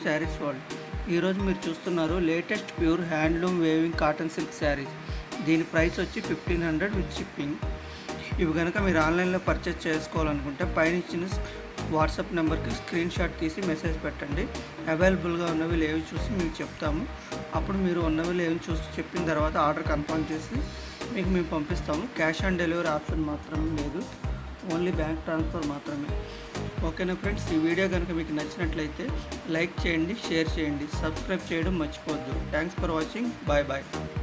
saris world ఈరోజు మీరు చూస్తున్నారు latest pure handloom weaving cotton silk saris దీని ప్రైస్ వచ్చి ఫిఫ్టీన్ హండ్రెడ్ విత్ షిప్పింగ్ ఇవి కనుక మీరు ఆన్లైన్లో పర్చేస్ చేసుకోవాలనుకుంటే పైన ఇచ్చిన వాట్సాప్ నెంబర్కి స్క్రీన్ షాట్ తీసి మెసేజ్ పెట్టండి అవైలబుల్గా ఉన్నవి లేవి చూసి మీకు చెప్తాము అప్పుడు మీరు ఉన్నవి లేవి చూసి చెప్పిన తర్వాత ఆర్డర్ కన్ఫర్మ్ చేసి మీకు మేము పంపిస్తాము క్యాష్ ఆన్ డెలివరీ ఆప్షన్ మాత్రం లేదు ఓన్లీ బ్యాంక్ ట్రాన్స్ఫర్ మాత్రమే ఓకేనా ఫ్రెండ్స్ ఈ వీడియో కనుక మీకు నచ్చినట్లయితే లైక్ చేయండి షేర్ చేయండి సబ్స్క్రైబ్ చేయడం మర్చిపోవద్దు thanks for watching bye bye